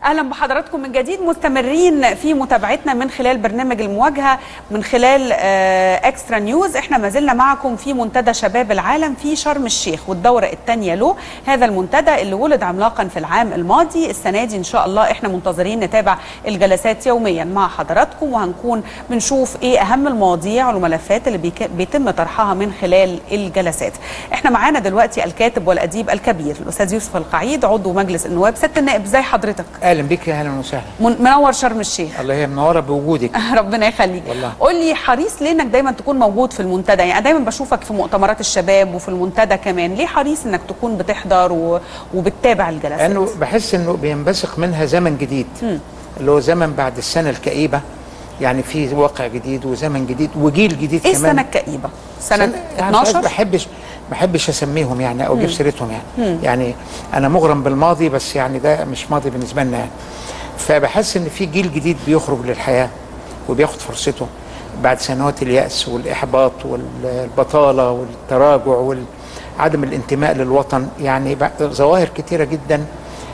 اهلا بحضراتكم من جديد مستمرين في متابعتنا من خلال برنامج المواجهه من خلال آه، اكسترا نيوز احنا ما زلنا معكم في منتدى شباب العالم في شرم الشيخ والدوره الثانيه له هذا المنتدى اللي ولد عملاقا في العام الماضي السنه دي ان شاء الله احنا منتظرين نتابع الجلسات يوميا مع حضراتكم وهنكون بنشوف ايه اهم المواضيع والملفات اللي بيك- بيتم طرحها من خلال الجلسات احنا معانا دلوقتي الكاتب والاديب الكبير الاستاذ يوسف القعيد عضو مجلس النواب سياده النائب ازي حضرتك اهلا بك اهلا وسهلا من- منور شرم الشيخ الله هي منوره بوجودك ربنا يخليك والله. قول لي حريص ليه انك دايما تكون موجود في المنتدى يعني أنا دايما بشوفك في مؤتمرات الشباب وفي المنتدى كمان ليه حريص انك تكون بتحضر و... وبتتابع الجلسات لانه بحس انه بينبثق منها زمن جديد اللي هو زمن بعد السنه الكئيبه يعني في واقع جديد وزمن جديد وجيل جديد ايه كمان السنه الكئيبه سنه يعني ما 12 بحبش ما بحبش اسميهم يعني او اجيب سيرتهم يعني يعني انا مغرم بالماضي بس يعني ده مش ماضي بالنسبه لنا يعني فبحس ان في جيل جديد بيخرج للحياه وبياخد فرصته بعد سنوات اليأس والإحباط والبطالة والتراجع وعدم الانتماء للوطن يعني بع- ظواهر كتيرة جدا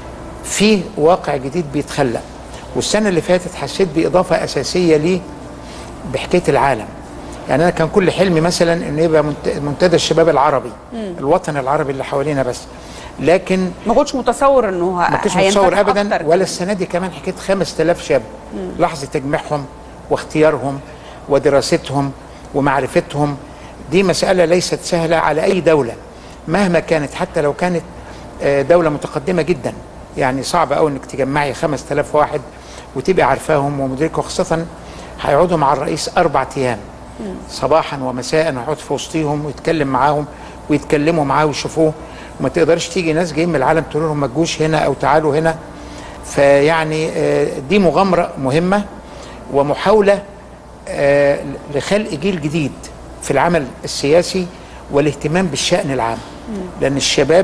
في واقع جديد بيتخلق والسنة اللي فاتت حسيت بإضافة أساسية ليه بحكاية العالم يعني أنا كان كل حلمي مثلا إن يبقى منت- منتدى الشباب العربي الوطن العربي اللي حوالينا بس لكن ما كنتش متصور انه ما كنتش هينفتح متصور ابدا أكتر. ولا السنه دي كمان حكايه 5000 شاب لحظه تجميعهم واختيارهم ودراستهم ومعرفتهم دي مساله ليست سهله على اي دوله مهما كانت حتى لو كانت آه، دوله متقدمه جدا يعني صعب قوي انك تجمعي 5000 واحد وتبقي عارفاهم ومدركه وخاصه هيقعدوا مع الرئيس اربع ايام صباحا ومساء هيقعد في وسطيهم ويتكلم معاهم ويتكلموا معاه ويشوفوه وما تقدرش تيجي ناس جايين من العالم تقول لهم ما تجوش هنا او تعالوا هنا فيعني آه، دي مغامره مهمه ومحاوله آه، لخلق جيل جديد في العمل السياسي والاهتمام بالشأن العام لأن الشباب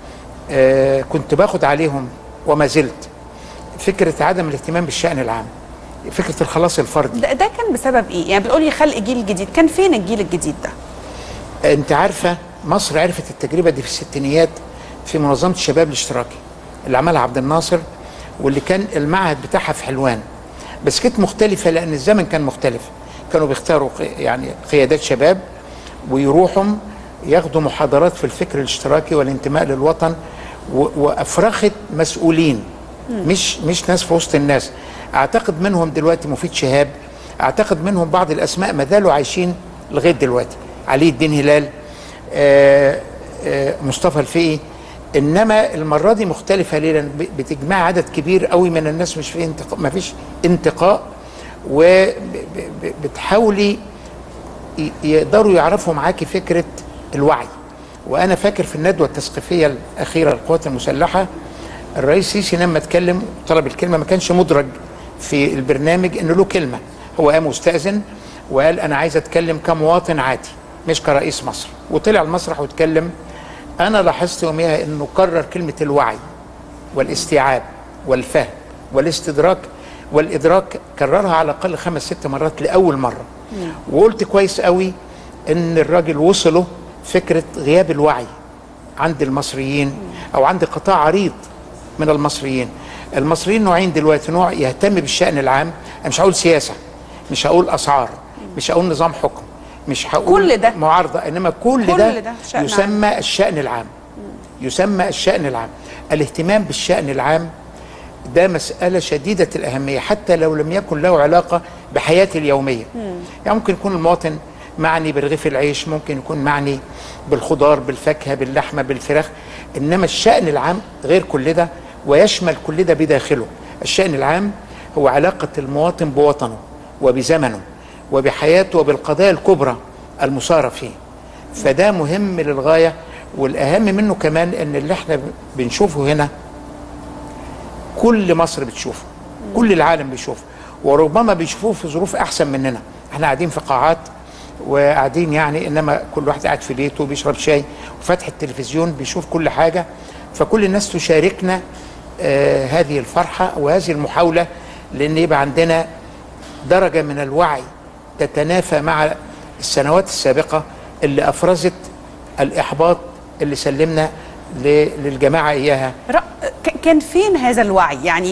آه، كنت باخد عليهم وما زلت فكرة عدم الاهتمام بالشأن العام فكرة الخلاص الفردي ده, ده كان بسبب ايه يعني بتقولي خلق جيل جديد كان فين الجيل الجديد ده انت عارفه مصر عرفت التجربه دي في الستينيات في منظمه الشباب الاشتراكي اللي عملها عبد الناصر واللي كان المعهد بتاعها في حلوان بس كانت مختلفه لان الزمن كان مختلف كانوا بيختاروا قي- يعني قيادات شباب ويروحوا ياخدوا محاضرات في الفكر الاشتراكي والانتماء للوطن و- وافرخت مسؤولين مش مش ناس في وسط الناس اعتقد منهم دلوقتي مفيد شهاب اعتقد منهم بعض الاسماء ما زالوا عايشين لغايه دلوقتي علي الدين هلال آه، آه، مصطفى الفقي انما المره دي مختلفه ليه لان ب- بتجمع عدد كبير قوي من الناس مش في انتقاء ما فيش انتقاء وبتحاولي ي- يقدروا يعرفوا معاكي فكره الوعي وانا فاكر في الندوه التثقيفيه الاخيره للقوات المسلحه الرئيس سيسي لما اتكلم طلب الكلمه ما كانش مدرج في البرنامج انه له كلمه هو قام مستاذن وقال انا عايز اتكلم كمواطن عادي مش كرئيس مصر وطلع المسرح واتكلم انا لاحظت يوميها انه كرر كلمه الوعي والاستيعاب والفهم والاستدراك والادراك كررها على الاقل خمس ست مرات لاول مره وقلت كويس قوي ان الراجل وصله فكره غياب الوعي عند المصريين او عند قطاع عريض من المصريين المصريين نوعين دلوقتي نوع يهتم بالشان العام انا مش هقول سياسه مش هقول اسعار مش هقول نظام حكم مش هقول كل ده. معارضه انما كل, كل ده, ده شأن عام. يسمى الشان العام يسمى الشأن العام الاهتمام بالشأن العام ده مسألة شديدة الأهمية حتى لو لم يكن له علاقة بحياتي اليومية يعني ممكن يكون المواطن معني برغيف العيش ممكن يكون معني بالخضار بالفاكهة باللحمة بالفراخ إنما الشأن العام غير كل ده ويشمل كل ده بداخله الشأن العام هو علاقة المواطن بوطنه وبزمنه وبحياته وبالقضايا الكبرى المصارة فيه فده مهم للغايه والاهم منه كمان ان اللي احنا بنشوفه هنا كل مصر بتشوفه كل العالم بيشوفه وربما بيشوفوه في ظروف احسن مننا احنا قاعدين في قاعات وقاعدين يعني انما كل واحد قاعد في بيته بيشرب شاي وفاتح التلفزيون بيشوف كل حاجه فكل الناس تشاركنا آه هذه الفرحه وهذه المحاوله لان يبقى عندنا درجه من الوعي تتنافى مع السنوات السابقه اللي افرزت الاحباط اللي سلمنا ل- للجماعه اياها ر- ك- كان فين هذا الوعي يعني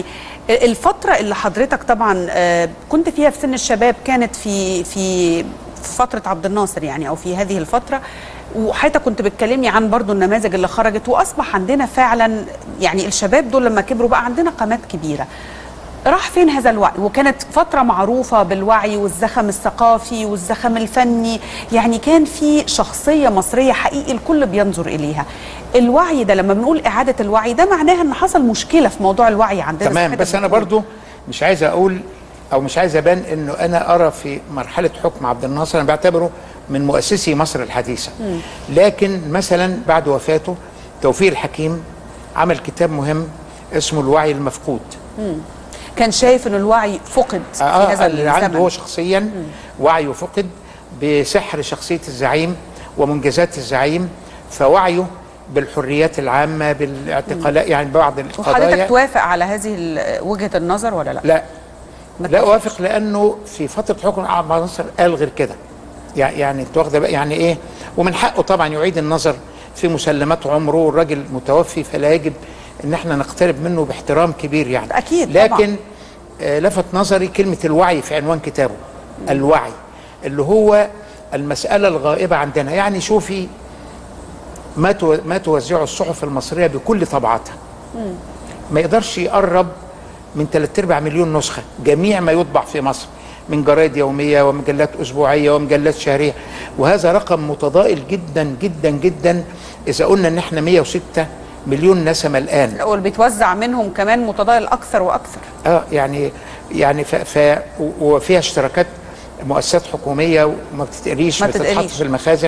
الفترة اللي حضرتك طبعا آه، كنت فيها في سن الشباب كانت في في فترة عبد الناصر يعني أو في هذه الفترة وحضرتك كنت بتكلمني عن برضو النماذج اللي خرجت وأصبح عندنا فعلا يعني الشباب دول لما كبروا بقى عندنا قامات كبيرة راح فين هذا الوعي وكانت فترة معروفة بالوعي والزخم الثقافي والزخم الفني يعني كان في شخصية مصرية حقيقي الكل بينظر إليها الوعي ده لما بنقول إعادة الوعي ده معناها إن حصل مشكلة في موضوع الوعي عندنا زي تمام ما بس انا بتقول. برضو مش عايز اقول او مش عايز ابان انه انا ارى في مرحله حكم عبد الناصر انا بعتبره من مؤسسي مصر الحديثه لكن مثلا بعد وفاته توفيق الحكيم عمل كتاب مهم اسمه الوعي المفقود كان شايف إن الوعي فقد في آه هذا اللي عنده الزمن هو شخصيا وعيه فقد بسحر شخصيه الزعيم ومنجزات الزعيم فوعيه بالحريات العامه بالاعتقالات يعني بعض وحضرتك القضايا توافق على هذه ال- وجهة النظر ولا لا؟ لا ما لا توافقش. اوافق لانه في فتره حكم عبد الناصر قال غير كده يعني يعني انت واخده بقى يعني ايه ومن حقه طبعا يعيد النظر في مسلمات عمره والراجل متوفي فلا يجب ان احنا نقترب منه باحترام كبير يعني أكيد طبعاً. لكن آه لفت نظري كلمه الوعي في عنوان كتابه الوعي اللي هو المساله الغائبه عندنا يعني شوفي ما تو- ما توزعه الصحف المصريه بكل طبعاتها ما يقدرش يقرب من 3 ارباع مليون نسخه جميع ما يطبع في مصر من جرائد يوميه ومجلات اسبوعيه ومجلات شهريه وهذا رقم متضائل جدا جدا جدا اذا قلنا ان احنا 106 مليون نسمه الان واللي بيتوزع منهم كمان متضايل أكثر وأكثر اه يعني يعني ف, ف و- وفيها اشتراكات مؤسسات حكوميه وما بتتقريش ما بتتحط بتتقريش. في المخازن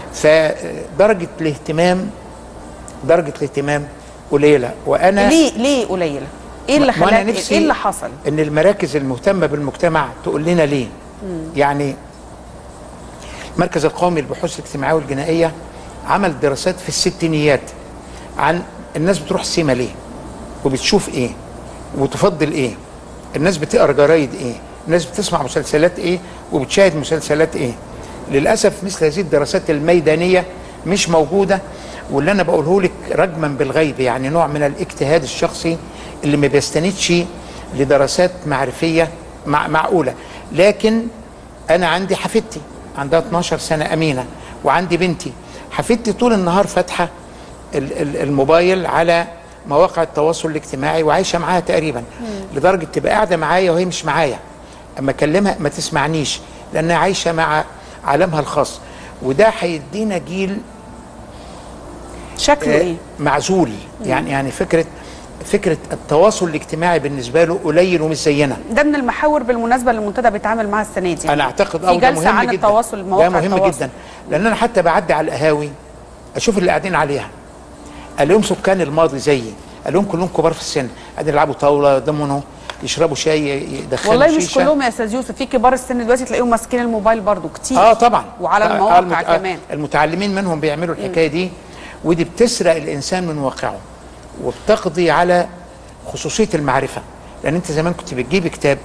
فدرجه الاهتمام درجه الاهتمام قليله وانا ليه ليه قليلة؟ ايه اللي ما- ما أنا خلاك نفسي ايه اللي حصل؟ ان المراكز المهتمه بالمجتمع تقول لنا ليه يعني المركز القومي للبحوث الاجتماعيه والجنائيه عمل دراسات في الستينيات عن الناس بتروح السينما ليه وبتشوف ايه وتفضل ايه الناس بتقرا جرايد ايه الناس بتسمع مسلسلات ايه وبتشاهد مسلسلات ايه للاسف مثل هذه الدراسات الميدانيه مش موجوده واللي انا بقوله لك رجما بالغيب يعني نوع من الاجتهاد الشخصي اللي ما بيستندش لدراسات معرفيه مع معقوله لكن انا عندي حفيدتي عندها 12 سنه امينه وعندي بنتي حفيدتي طول النهار فاتحه ال- ال- الموبايل على مواقع التواصل الاجتماعي وعايشه معاها تقريبا لدرجه تبقى قاعده معايا وهي مش معايا اما اكلمها ما تسمعنيش لانها عايشه مع عالمها الخاص وده هيدينا جيل شكله آه، ايه؟ معزول يعني يعني فكره فكره التواصل الاجتماعي بالنسبه له قليل ومش زينا ده من المحاور بالمناسبه اللي المنتدى بيتعامل معاها السنه دي انا اعتقد في اه ده جلسه مهم عن جدا التواصل ده مواقع مهم التواصل. جدا لان انا حتى بعدي على القهاوي اشوف اللي قاعدين عليها الاقيهم سكان الماضي زيي الاقيهم كلهم كبار في السن قاعدين يلعبوا طاوله دومينو يشربوا شاي يدخنوا والله مش شيشه كلهم يا استاذ يوسف في كبار السن دلوقتي تلاقيهم ماسكين الموبايل برضو كتير اه طبعا وعلى آه، المواقع المت- آه، كمان المتعلمين منهم بيعملوا الحكايه دي ودي بتسرق الانسان من واقعه وبتقضي على خصوصيه المعرفه لان انت زمان كنت بتجيبي كتاب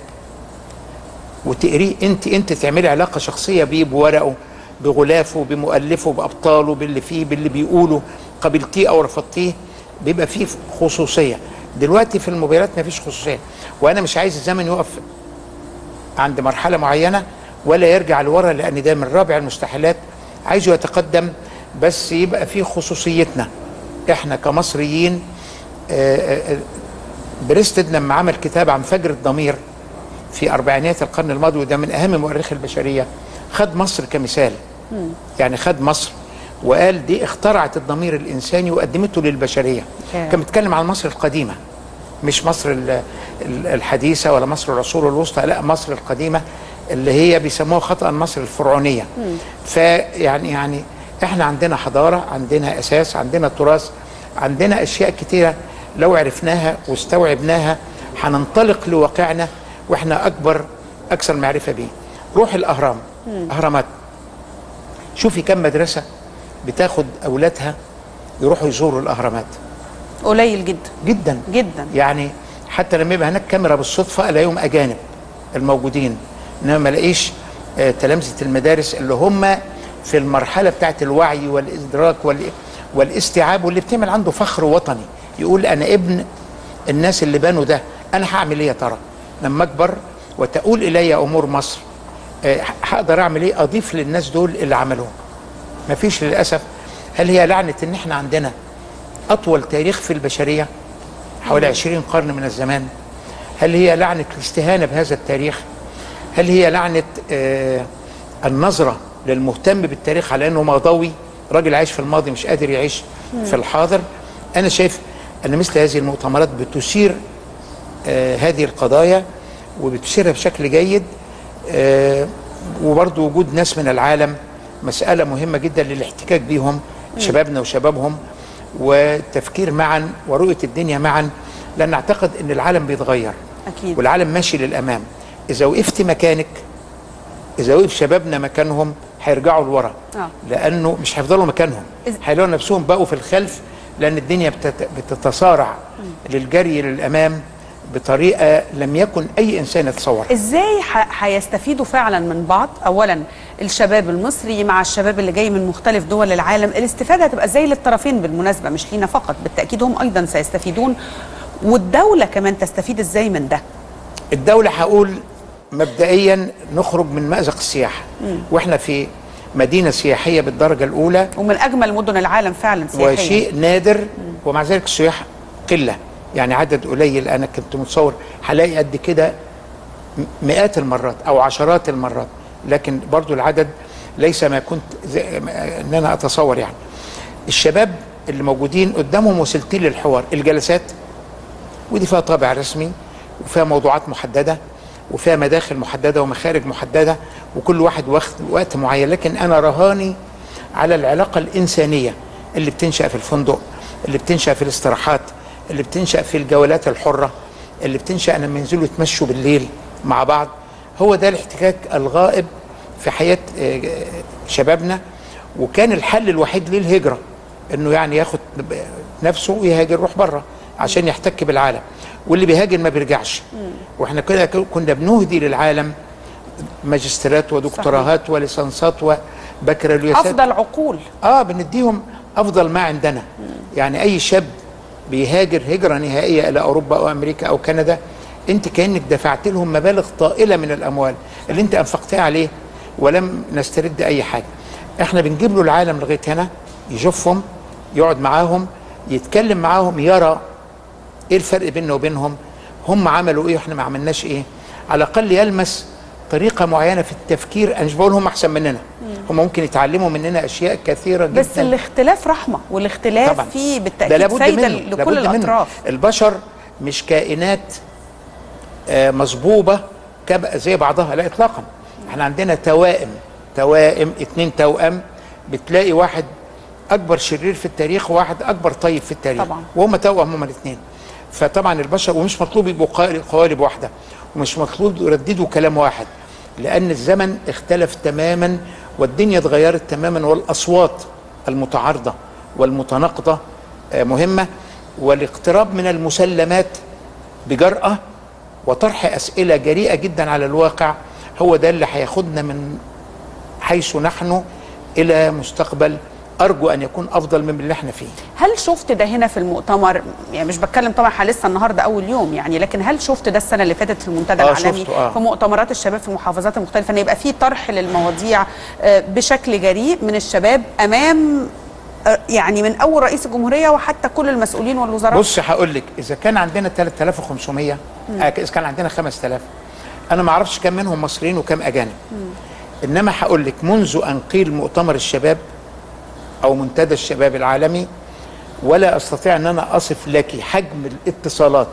وتقريه انت انت تعملي علاقه شخصيه بيه بورقه بغلافه بمؤلفه بابطاله باللي فيه باللي بيقوله قبلتيه او رفضتيه بيبقى فيه خصوصيه دلوقتي في الموبايلات ما فيش خصوصيه وانا مش عايز الزمن يقف عند مرحله معينه ولا يرجع لورا لان ده من رابع المستحيلات عايزه يتقدم بس يبقى فيه خصوصيتنا احنا كمصريين آه، آه، آه، بريستد لما عمل كتاب عن فجر الضمير في اربعينيات القرن الماضي وده من اهم مؤرخي البشريه خد مصر كمثال يعني خد مصر وقال دي اخترعت الضمير الانساني وقدمته للبشريه Yeah. كان بيتكلم عن مصر القديمه مش مصر ال- ال- الحديثه ولا مصر العصور الوسطى لا مصر القديمه اللي هي بيسموها خطا مصر الفرعونيه فيعني يعني احنا عندنا حضاره عندنا اساس عندنا تراث عندنا اشياء كتيره لو عرفناها واستوعبناها هننطلق لواقعنا واحنا اكبر اكثر معرفه بيه روح الاهرام اهرامات شوفي كم مدرسه بتاخد اولادها يروحوا يزوروا الاهرامات قليل جدا جدا جدا يعني حتى لما يبقى هناك كاميرا بالصدفه الاقيهم اجانب الموجودين انما ما الاقيش آه، تلامذه المدارس اللي هم في المرحله بتاعت الوعي والادراك وال والاستيعاب واللي بتعمل عنده فخر وطني يقول انا ابن الناس اللي بنوا ده انا هعمل ايه يا ترى لما اكبر وتؤول الي امور مصر آه، هقدر اعمل ايه اضيف للناس دول اللي عملوه مفيش للاسف هل هي لعنه ان احنا عندنا اطول تاريخ في البشريه حوالي 20 قرن من الزمان هل هي لعنه الاستهانه بهذا التاريخ هل هي لعنه آه النظره للمهتم بالتاريخ على انه ماضوي راجل عايش في الماضي مش قادر يعيش في الحاضر انا شايف ان مثل هذه المؤتمرات بتثير آه هذه القضايا وبتثيرها بشكل جيد آه وبرضه وجود ناس من العالم مسألة مهمة جدا للاحتكاك بيهم شبابنا وشبابهم والتفكير معا ورؤية الدنيا معا لأن أعتقد أن العالم بيتغير اكيد والعالم ماشي للأمام إذا وقفت مكانك إذا وقف شبابنا مكانهم هيرجعوا لورا آه. لأنه مش هيفضلوا مكانهم إذ- هيلاقوا نفسهم بقوا في الخلف لأن الدنيا بتت- بتتصارع للجري للأمام بطريقة لم يكن أي إنسان يتصور ازاي ح- هيستفيدوا فعلا من بعض اولا الشباب المصري مع الشباب اللي جاي من مختلف دول العالم الاستفاده هتبقى ازاي للطرفين بالمناسبه مش لينا فقط بالتاكيد هم ايضا سيستفيدون والدوله كمان تستفيد ازاي من ده الدولة هقول مبدئيا نخرج من مأزق السياحة واحنا في مدينة سياحية بالدرجة الأولى ومن اجمل مدن العالم فعلا سياحيا وشيء نادر ومع ذلك السياح قلة يعني عدد قليل أنا كنت متصور هلاقي قد كده م- مئات المرات أو عشرات المرات لكن برضو العدد ليس ما كنت زي ما- ان انا اتصور يعني الشباب اللي موجودين قدامهم وسيلتين للحوار الجلسات ودي فيها طابع رسمي وفيها موضوعات محدده وفيها مداخل محدده ومخارج محدده وكل واحد واخد وقت معين لكن انا رهاني على العلاقه الانسانيه اللي بتنشا في الفندق اللي بتنشا في الاستراحات اللي بتنشا في الجولات الحره اللي بتنشا لما ينزلوا يتمشوا بالليل مع بعض هو ده الاحتكاك الغائب في حياه آه، شبابنا وكان الحل الوحيد ليه الهجره انه يعني ياخد نفسه ويهاجر يروح بره عشان يحتك بالعالم واللي بيهاجر ما بيرجعش واحنا كده كنا بنهدي للعالم ماجستيرات ودكتوراهات وليسانسات وبكالوريوسات افضل عقول اه بنديهم افضل ما عندنا يعني اي شاب بيهاجر هجره نهائيه الى اوروبا او امريكا او كندا انت كانك دفعت لهم مبالغ طائله من الاموال اللي انت انفقتها عليه ولم نسترد اي حاجه احنا بنجيب له العالم لغايه هنا يشوفهم يقعد معاهم يتكلم معاهم يرى ايه الفرق بيننا وبينهم هم عملوا ايه واحنا ما عملناش ايه على الاقل يلمس طريقه معينه في التفكير انا مش بقول هم احسن مننا هم ممكن يتعلموا مننا اشياء كثيره جدا بس الاختلاف رحمه والاختلاف طبعا فيه ده بالتاكيد لابد فايده منه لكل لابد منه. الاطراف البشر مش كائنات آه، مصبوبه كب- زي بعضها لا اطلاقا احنا عندنا توائم توائم اتنين توأم بتلاقي واحد اكبر شرير في التاريخ وواحد اكبر طيب في التاريخ طبعا. وهم توأم هما الاثنين فطبعا البشر ومش مطلوب يبقوا قا- قوالب واحده ومش مطلوب يرددوا كلام واحد لان الزمن اختلف تماما والدنيا اتغيرت تماما والاصوات المتعارضه والمتناقضه آه، مهمه والاقتراب من المسلمات بجرأة وطرح أسئلة جريئة جدا على الواقع هو ده اللي هياخدنا من حيث نحن إلى مستقبل أرجو أن يكون أفضل من اللي احنا فيه هل شفت ده هنا في المؤتمر يعني مش بتكلم طبعا احنا لسه النهارده اول يوم يعني لكن هل شفت ده السنه اللي فاتت في المنتدى آه، العالمي شفته، آه. في مؤتمرات الشباب في المحافظات المختلفه ان يبقى في طرح للمواضيع آه، بشكل جريء من الشباب امام آه، يعني من اول رئيس الجمهوريه وحتى كل المسؤولين والوزراء بص هقول لك إذا كان عندنا 3500 آه، إذا كان عندنا 5000 أنا ما أعرفش كم منهم مصريين وكم أجانب إنما هقول لك منذ أن قيل مؤتمر الشباب أو منتدى الشباب العالمي ولا أستطيع أن أنا أصف لك حجم الاتصالات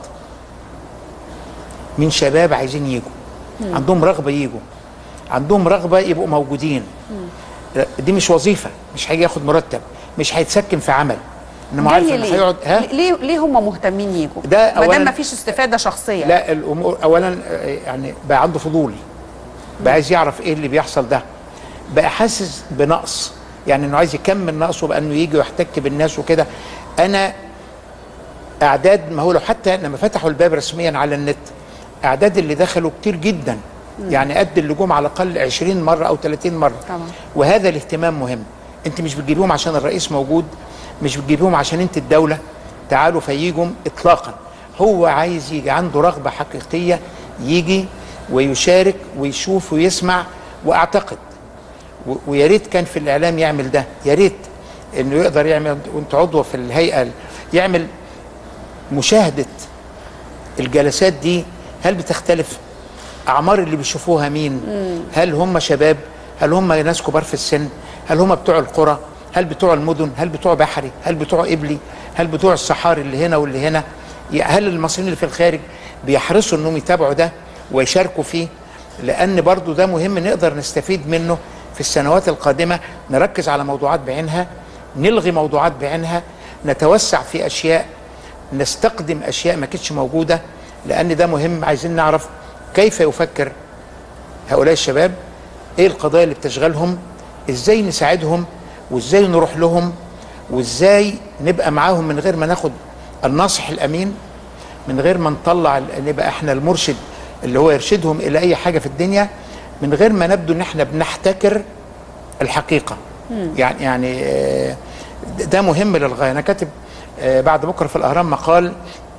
من شباب عايزين يجوا عندهم رغبة يجوا عندهم رغبة يبقوا موجودين دي مش وظيفة مش هيجي ياخد مرتب مش هيتسكن في عمل انما عارف جاي انه ليه؟ هيقعد ها ليه ليه هم مهتمين يجوا؟ ده ما دام أولاً- ما فيش استفاده شخصيه لا الامور اولا آه، يعني بقى عنده فضول بقى عايز يعرف ايه اللي بيحصل ده بقى حاسس بنقص يعني انه عايز يكمل نقصه بانه يجي ويحتك بالناس وكده انا اعداد ما هو لو حتى لما فتحوا الباب رسميا على النت اعداد اللي دخلوا كتير جدا يعني قد اللي جم على الاقل 20 مره او 30 مره طبعا. وهذا الاهتمام مهم انت مش بتجيبيهم عشان الرئيس موجود مش بتجيبيهم عشان انت الدوله تعالوا فييجوا اطلاقا هو عايز يجي عنده رغبه حقيقيه يجي ويشارك ويشوف ويسمع واعتقد و- ويا ريت كان في الاعلام يعمل ده يا ريت انه يقدر يعمل وانت عضو في الهيئه يعمل مشاهده الجلسات دي هل بتختلف اعمار اللي بيشوفوها مين هل هم شباب هل هم ناس كبار في السن هل هم بتوع القرى هل بتوع المدن هل بتوع بحري هل بتوع قبلي هل بتوع الصحاري اللي هنا واللي هنا ي- هل المصريين اللي في الخارج بيحرصوا انهم يتابعوا ده ويشاركوا فيه لان برضو ده مهم نقدر نستفيد منه في السنوات القادمه نركز على موضوعات بعينها نلغي موضوعات بعينها نتوسع في اشياء نستقدم اشياء ما كانتش موجوده لان ده مهم عايزين نعرف كيف يفكر هؤلاء الشباب ايه القضايا اللي بتشغلهم ازاي نساعدهم وازاي نروح لهم وازاي نبقى معاهم من غير ما ناخد الناصح الامين من غير ما نطلع ال- نبقى احنا المرشد اللي هو يرشدهم الى اي حاجه في الدنيا من غير ما نبدو ان احنا بنحتكر الحقيقه يعني يعني آه، ده مهم للغايه انا كاتب آه، بعد بكره في الاهرام مقال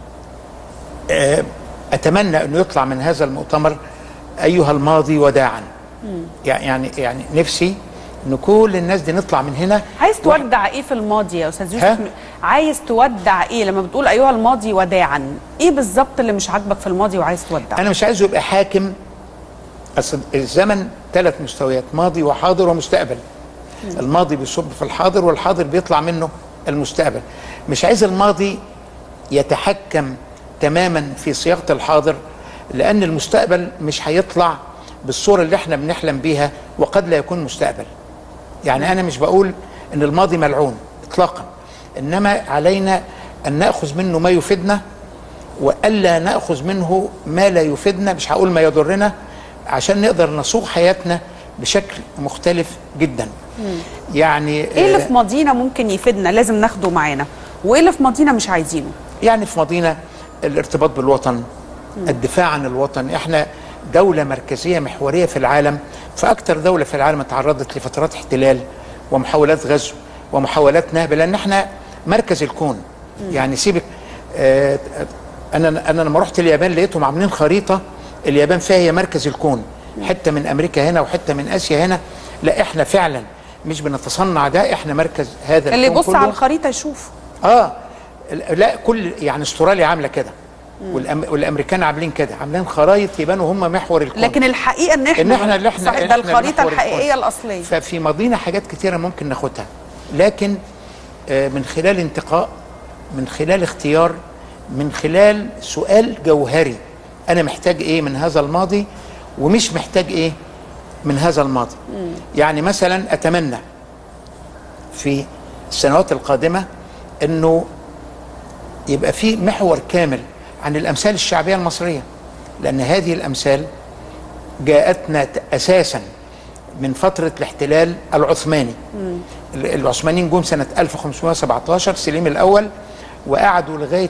آه، اتمنى انه يطلع من هذا المؤتمر ايها الماضي وداعا يعني يعني نفسي ان كل الناس دي نطلع من هنا عايز واحد- تودع ايه في الماضي يا استاذ ها؟ يوسف عايز تودع ايه لما بتقول ايها الماضي وداعا ايه بالظبط اللي مش عاجبك في الماضي وعايز تودع انا مش عايزه يبقى حاكم اصل الزمن ثلاث مستويات ماضي وحاضر ومستقبل الماضي بيصب في الحاضر والحاضر بيطلع منه المستقبل مش عايز الماضي يتحكم تماما في صياغه الحاضر لان المستقبل مش هيطلع بالصوره اللي احنا بنحلم بيها وقد لا يكون مستقبل يعني انا مش بقول ان الماضي ملعون اطلاقا انما علينا ان ناخذ منه ما يفيدنا والا ناخذ منه ما لا يفيدنا مش هقول ما يضرنا عشان نقدر نصوغ حياتنا بشكل مختلف جدا يعني ايه اللي آه، في ماضينا ممكن يفيدنا لازم ناخده معانا وايه اللي في ماضينا مش عايزينه يعني في ماضينا الارتباط بالوطن الدفاع عن الوطن احنا دولة مركزية محورية في العالم فأكثر دولة في العالم تعرضت لفترات احتلال ومحاولات غزو ومحاولات نهب لأن احنا مركز الكون يعني سيبك آه أنا أنا لما رحت اليابان لقيتهم عاملين خريطة اليابان فيها هي مركز الكون حتة من أمريكا هنا وحتة من آسيا هنا لا احنا فعلا مش بنتصنع ده احنا مركز هذا اللي الكون يبص على كله. الخريطه يشوف اه لا كل يعني استراليا عامله كده والأم والامريكان عاملين كده عاملين خرايط يبانوا هم محور الكون لكن الحقيقه ان احنا ان احنا اللي احنا صحيح ده إحنا الخريطه محور الحقيقيه الكون. الاصليه ففي ماضينا حاجات كتيره ممكن ناخدها لكن آه، من خلال انتقاء من خلال اختيار من خلال سؤال جوهري انا محتاج ايه من هذا الماضي ومش محتاج ايه من هذا الماضي يعني مثلا اتمنى في السنوات القادمه انه يبقى في محور كامل عن الامثال الشعبيه المصريه لان هذه الامثال جاءتنا ت- اساسا من فتره الاحتلال العثماني ال- العثمانيين جم سنه 1517 سليم الاول وقعدوا لغايه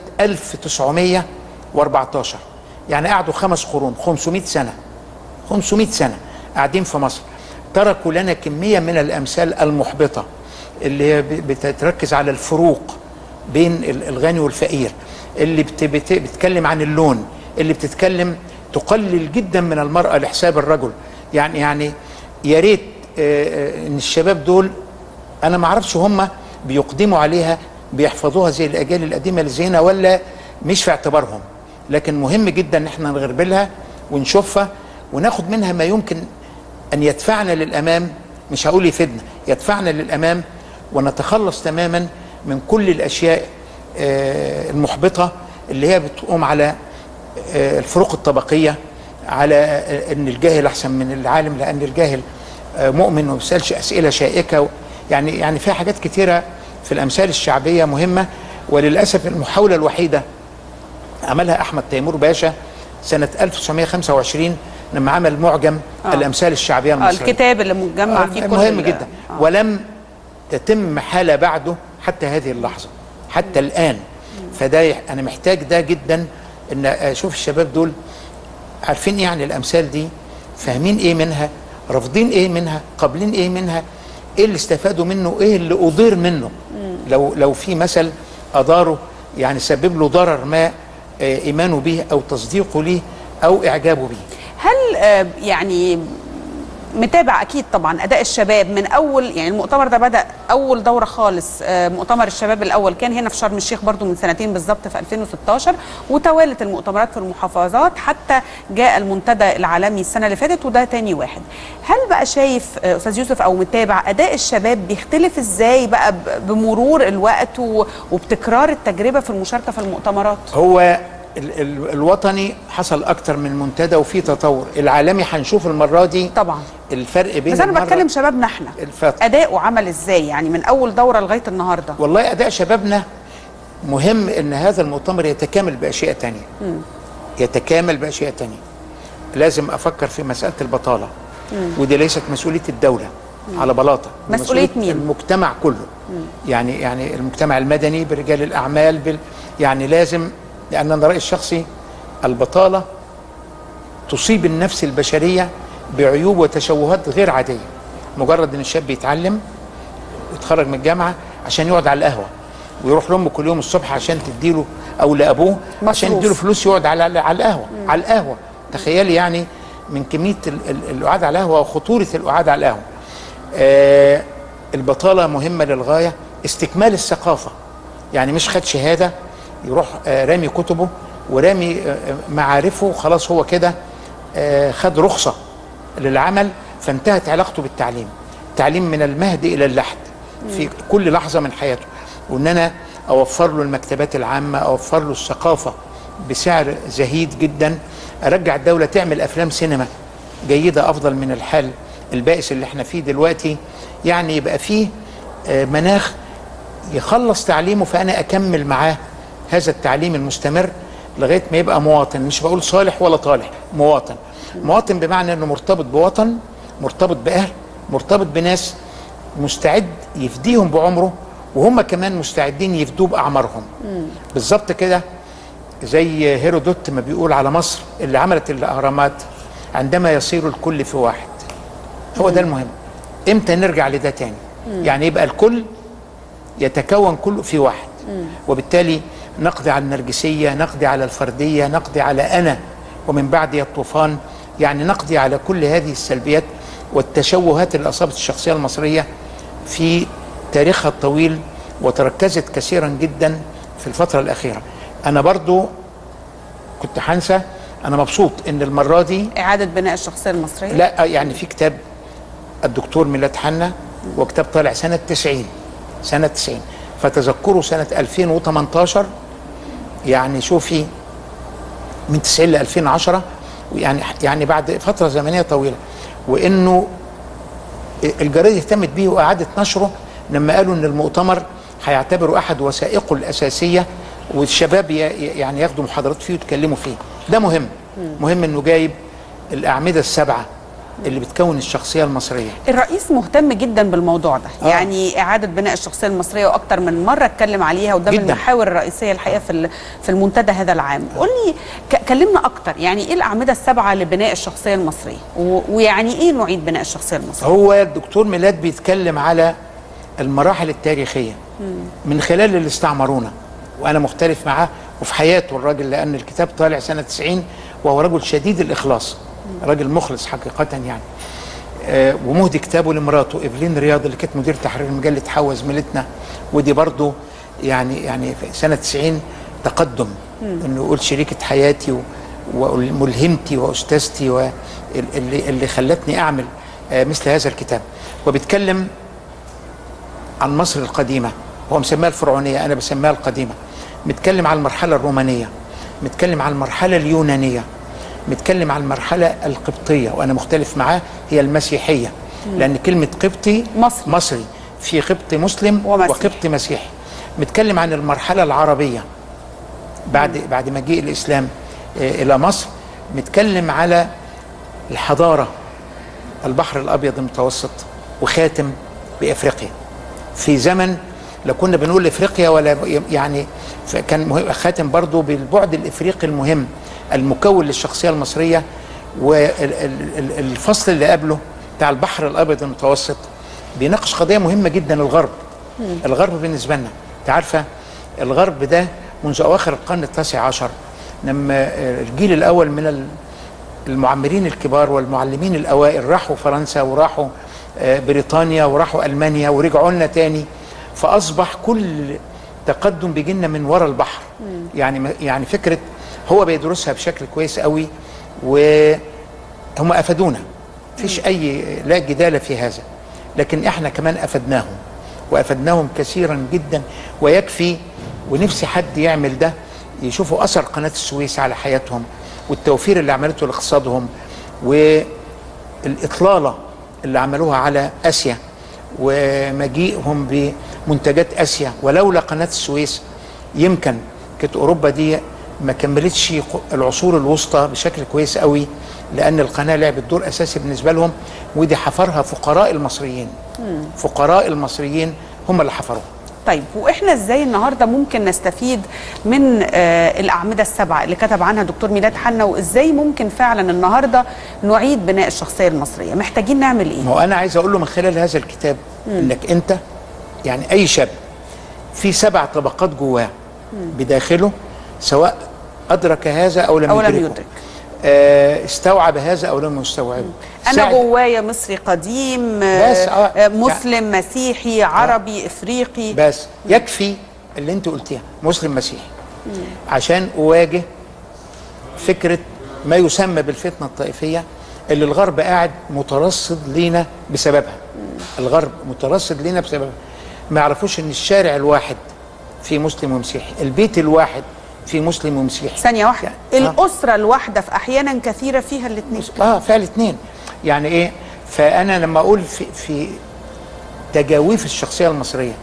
1914 يعني قعدوا خمس قرون 500 سنه 500 سنه قاعدين في مصر تركوا لنا كميه من الامثال المحبطه اللي هي ب- بتركز على الفروق بين ال- الغني والفقير اللي بت بت بتتكلم عن اللون اللي بتتكلم تقلل جدا من المرأة لحساب الرجل يعني يعني يا ريت آه، آه، ان الشباب دول انا ما اعرفش هم بيقدموا عليها بيحفظوها زي الاجيال القديمه اللي زينا ولا مش في اعتبارهم لكن مهم جدا ان احنا نغربلها ونشوفها وناخد منها ما يمكن ان يدفعنا للامام مش هقول يفيدنا يدفعنا للامام ونتخلص تماما من كل الاشياء آه، المحبطه اللي هي بتقوم على آه، الفروق الطبقيه على آه، ان الجاهل احسن من العالم لان الجاهل آه، مؤمن وما بيسالش اسئله شائكه يعني يعني فيها حاجات كتيره في الامثال الشعبيه مهمه وللاسف المحاوله الوحيده عملها احمد تيمور باشا سنه 1925 لما عمل معجم آه. الامثال الشعبيه آه المصريه الكتاب اللي متجمع فيه كل مهم ال- جدا آه. ولم تتم حالة بعده حتى هذه اللحظة حتى الآن فده يح- أنا محتاج ده جدا إن أشوف الشباب دول عارفين إيه عن الأمثال دي فاهمين إيه منها رافضين إيه منها قابلين إيه منها إيه اللي استفادوا منه إيه اللي أضير منه لو لو في مثل أضاره يعني سبب له ضرر ما آه، ايمانه به او تصديقه ليه او اعجابه به هل آه، يعني متابع اكيد طبعا اداء الشباب من اول يعني المؤتمر ده بدا اول دوره خالص آه، مؤتمر الشباب الاول كان هنا في شرم الشيخ برضو من سنتين بالظبط في 2016 وتوالت المؤتمرات في المحافظات حتى جاء المنتدى العالمي السنه اللي فاتت وده تاني واحد هل بقى شايف آه، استاذ يوسف او متابع اداء الشباب بيختلف ازاي بقى ب- بمرور الوقت و- وبتكرار التجربه في المشاركه في المؤتمرات هو ال ال الوطني حصل اكتر من منتدى وفي تطور العالمي هنشوف المره دي طبعا الفرق بين بس انا المرة- بتكلم شبابنا احنا الفترة. اداؤه عمل ازاي يعني من اول دوره لغايه النهارده والله اداء شبابنا مهم ان هذا المؤتمر يتكامل باشياء تانية يتكامل باشياء تانية لازم افكر في مساله البطاله ودي ليست مسؤوليه الدوله على بلاطه دي مسؤولية مين؟ المجتمع كله يعني يعني المجتمع المدني برجال الاعمال بال يعني لازم لان انا رايي الشخصي البطاله تصيب النفس البشريه بعيوب وتشوهات غير عاديه مجرد ان الشاب يتعلم يتخرج من الجامعه عشان يقعد على القهوه ويروح لامه كل يوم الصبح عشان تديله او لابوه عشان مصروف. يديله فلوس يقعد على على القهوه على القهوه تخيلي يعني من كميه ال- ال- القعاد على القهوه وخطوره القعاد على القهوه آه البطاله مهمه للغايه استكمال الثقافه يعني مش خد شهاده يروح آه رامي كتبه ورامي آه معارفه وخلاص هو كده آه خد رخصه للعمل فانتهت علاقته بالتعليم التعليم من المهد الى اللحد في كل لحظه من حياته وان انا اوفر له المكتبات العامه اوفر له الثقافه بسعر زهيد جدا ارجع الدوله تعمل افلام سينما جيده افضل من الحال البائس اللي احنا فيه دلوقتي يعني يبقى فيه آه، مناخ يخلص تعليمه فانا اكمل معاه هذا التعليم المستمر لغايه ما يبقى مواطن مش بقول صالح ولا طالح مواطن مواطن بمعنى انه مرتبط بوطن مرتبط باهل مرتبط بناس مستعد يفديهم بعمره وهم كمان مستعدين يفدوه باعمارهم بالظبط كده زي هيرودوت ما بيقول على مصر اللي عملت الاهرامات عندما يصير الكل في واحد هو ده المهم امتى نرجع لده تاني يعني يبقى الكل يتكون كله في واحد وبالتالي نقضي على النرجسية نقضي على الفردية نقضي على أنا ومن بعد الطوفان يعني نقضي على كل هذه السلبيات والتشوهات اللي أصابت الشخصية المصرية في تاريخها الطويل وتركزت كثيرا جدا في الفترة الأخيرة أنا برضو كنت هنسى أنا مبسوط إن المرة دي اعاده بناء الشخصيه المصريه لا يعني في كتاب الدكتور ميلاد حنا وكتاب طالع سنة 90 سنة 90 فتذكروا سنة 2018 يعني شوفي من 90 ل 2010 يعني يعني بعد فترة زمنية طويلة وإنه الجريدة اهتمت بيه وأعادت نشره لما قالوا إن المؤتمر هيعتبروا أحد وثائقه الأساسية والشباب ي- يعني ياخدوا محاضرات فيه ويتكلموا فيه ده مهم مهم إنه جايب الأعمدة السبعة اللي بتكون الشخصية المصرية الرئيس مهتم جدا بالموضوع ده آه. آه. يعني اعاده بناء الشخصيه المصريه واكتر من مره اتكلم عليها وده من جداً. المحاور الرئيسيه الحقيقه في ال- في المنتدى هذا العام قول لي ك- كلمنا اكتر يعني ايه الاعمده السبعه لبناء الشخصيه المصريه و- ويعني ايه نعيد بناء الشخصيه المصريه هو الدكتور ميلاد بيتكلم على المراحل التاريخية من خلال اللي استعمرونا وأنا مختلف معاه وفي حياته الراجل لأن الكتاب طالع سنة 90 وهو رجل شديد الإخلاص راجل مخلص حقيقة يعني آه، ومهدي كتابه لمراته ايفلين رياض اللي كانت مدير تحرير مجله حوا زميلتنا ودي برضو يعني يعني في سنه 90 تقدم انه يقول شريكه حياتي و- وملهمتي واستاذتي واللي اللي خلتني اعمل آه، مثل هذا الكتاب وبيتكلم عن مصر القديمه هو مسميها الفرعونيه انا بسميها القديمه متكلم عن المرحله الرومانيه متكلم عن المرحله اليونانيه متكلم عن المرحله القبطيه وانا مختلف معاه هي المسيحيه لان كلمه قبطي مصري. مصري في قبطي مسلم ومسيحي. وقبطي مسيحي متكلم عن المرحله العربيه بعد بعد مجيء الاسلام آه، الى مصر متكلم على الحضاره البحر الابيض المتوسط وخاتم بافريقيا في زمن لا كنا بنقول افريقيا ولا يعني كان مهم خاتم برضو بالبعد الافريقي المهم المكون للشخصيه المصريه والفصل اللي قبله بتاع البحر الابيض المتوسط بيناقش قضيه مهمه جدا الغرب الغرب بالنسبه لنا انت عارفه الغرب ده منذ اواخر القرن التاسع عشر لما الجيل الاول من ال- المعمرين الكبار والمعلمين الاوائل راحوا فرنسا وراحوا آه، بريطانيا وراحوا المانيا ورجعوا لنا تاني فاصبح كل تقدم بيجينا من وراء البحر يعني ما- يعني فكره هو بيدرسها بشكل كويس قوي وهم افادونا مفيش اي لا جدال في هذا لكن احنا كمان افدناهم وافدناهم كثيرا جدا ويكفي ونفسي حد يعمل ده يشوفوا اثر قناه السويس على حياتهم والتوفير اللي عملته لاقتصادهم والاطلاله اللي عملوها على اسيا ومجيئهم بمنتجات اسيا ولولا قناه السويس يمكن كانت اوروبا دي ما كملتش العصور الوسطى بشكل كويس قوي لان القناه لعبت دور اساسي بالنسبه لهم ودي حفرها فقراء المصريين فقراء المصريين هم اللي حفروها طيب واحنا ازاي النهارده ممكن نستفيد من آه الاعمده السبعه اللي كتب عنها دكتور ميلاد حنا وازاي ممكن فعلا النهارده نعيد بناء الشخصيه المصريه محتاجين نعمل ايه ما هو انا عايز اقول له من خلال هذا الكتاب انك انت يعني اي شاب في سبع طبقات جواه بداخله سواء ادرك هذا او لم أو لم يدركه يدرك. آه استوعب هذا او لم يستوعبه انا ساعد- جوايا مصري قديم آه، بس، آه. آه، مسلم مسيحي عربي افريقي بس يكفي اللي انت قلتيها مسلم مسيحي عشان اواجه فكره ما يسمى بالفتنه الطائفيه اللي الغرب قاعد مترصد لينا بسببها الغرب مترصد لينا بسببها ما يعرفوش ان الشارع الواحد فيه مسلم ومسيحي البيت الواحد فيه مسلم ومسيحي ثانيه واحده يعني- آه. الاسره الواحده في احيانا كثيره فيها الاثنين اه فيها الاثنين يعني ايه فانا لما اقول في في تجاويف الشخصيه المصريه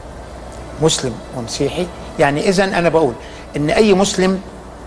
مسلم ومسيحي يعني اذا انا بقول ان اي مسلم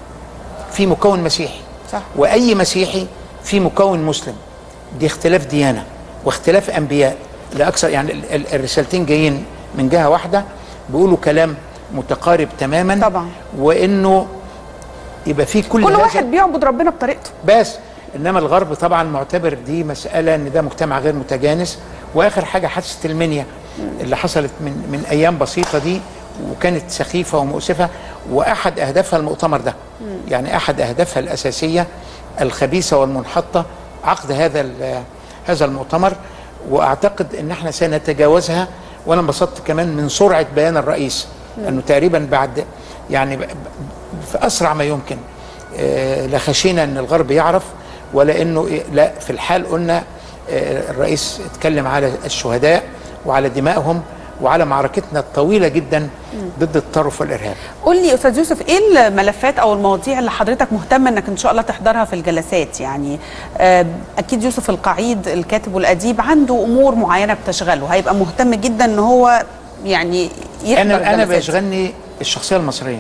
في مكون مسيحي صح. واي مسيحي في مكون مسلم دي اختلاف ديانه واختلاف انبياء لاكثر يعني ال- ال- الرسالتين جايين من جهه واحده بيقولوا كلام متقارب تماما طبعا. وانه يبقى في كل كل هذا واحد بيعبد ربنا بطريقته بس انما الغرب طبعا معتبر دي مساله ان ده مجتمع غير متجانس واخر حاجه حادثه المنيا اللي حصلت من من ايام بسيطه دي وكانت سخيفه ومؤسفه واحد اهدافها المؤتمر ده يعني احد اهدافها الاساسيه الخبيثه والمنحطه عقد هذا ال- هذا المؤتمر واعتقد ان احنا سنتجاوزها وانا انبسطت كمان من سرعه بيان الرئيس انه تقريبا بعد يعني ب- ب- في اسرع ما يمكن آه، لا خشينا ان الغرب يعرف ولا انه إيه، لا في الحال قلنا آه، الرئيس اتكلم على الشهداء وعلى دمائهم وعلى معركتنا الطويله جدا ضد التطرف والارهاب قول لي استاذ يوسف ايه الملفات او المواضيع اللي حضرتك مهتم انك ان شاء الله تحضرها في الجلسات يعني آه، اكيد يوسف القعيد الكاتب والاديب عنده امور معينه بتشغله هيبقى مهتم جدا ان هو يعني يحضر انا انا الجلسات. بيشغلني الشخصيه المصريه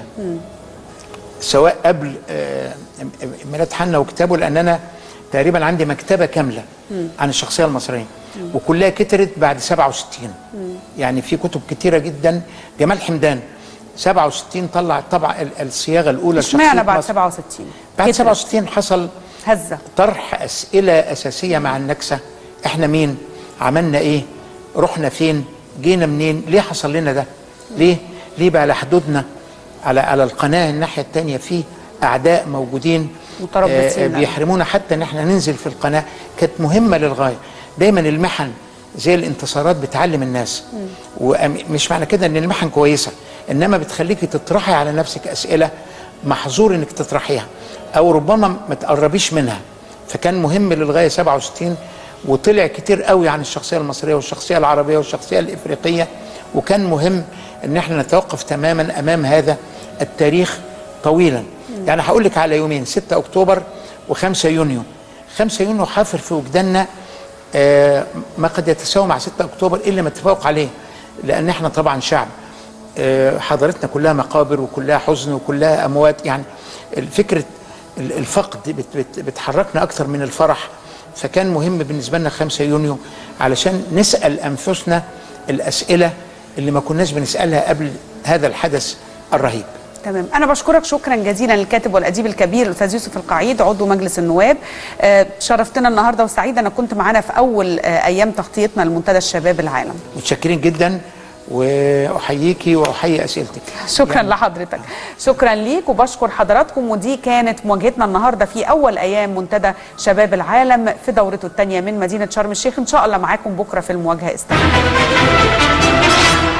سواء قبل آه، ميلاد حنا وكتابه لان انا تقريبا عندي مكتبه كامله عن الشخصيه المصريه وكلها كترت بعد 67 يعني في كتب كتيره جدا جمال حمدان 67 طلع طبع ال- الصياغه الاولى اشمعنى لشخصية بعد مصر. 67 بعد كترت. 67 حصل هزه طرح اسئله اساسيه مع النكسه احنا مين عملنا ايه رحنا فين جينا منين ليه حصل لنا ده ليه ليه بقى على حدودنا على على القناه الناحيه الثانيه في اعداء موجودين متربصين. بيحرمونا حتى ان احنا ننزل في القناه كانت مهمه للغايه دايما المحن زي الانتصارات بتعلم الناس ومش معنى كده ان المحن كويسه انما بتخليكي تطرحي على نفسك اسئله محظور انك تطرحيها او ربما ما تقربيش منها فكان مهم للغايه 67 وطلع كتير قوي عن الشخصيه المصريه والشخصيه العربيه والشخصيه الافريقيه وكان مهم ان احنا نتوقف تماما امام هذا التاريخ طويلا يعني هقول لك على يومين 6 اكتوبر و5 يونيو 5 يونيو حافر في وجداننا آه، ما قد يتساوى مع 6 اكتوبر الا ما اتفقوا عليه لان احنا طبعا شعب آه، حضارتنا كلها مقابر وكلها حزن وكلها اموات يعني فكره ال- الفقد بت- بت- بتحركنا اكثر من الفرح فكان مهم بالنسبه لنا 5 يونيو علشان نسال انفسنا الاسئله اللي ما كناش بنسالها قبل هذا الحدث الرهيب تمام انا بشكرك شكرا جزيلا للكاتب والاديب الكبير الاستاذ يوسف القعيد عضو مجلس النواب آه، شرفتنا النهارده وسعيده انك كنت معانا في اول آه، ايام تغطيتنا لمنتدى الشباب العالم متشكرين جدا واحييكي واحيي اسئلتك شكرا يعني لحضرتك شكرا ليك وبشكر حضراتكم ودي كانت مواجهتنا النهارده في اول ايام منتدى شباب العالم في دورته الثانيه من مدينه شرم الشيخ ان شاء الله معاكم بكره في المواجهه استنى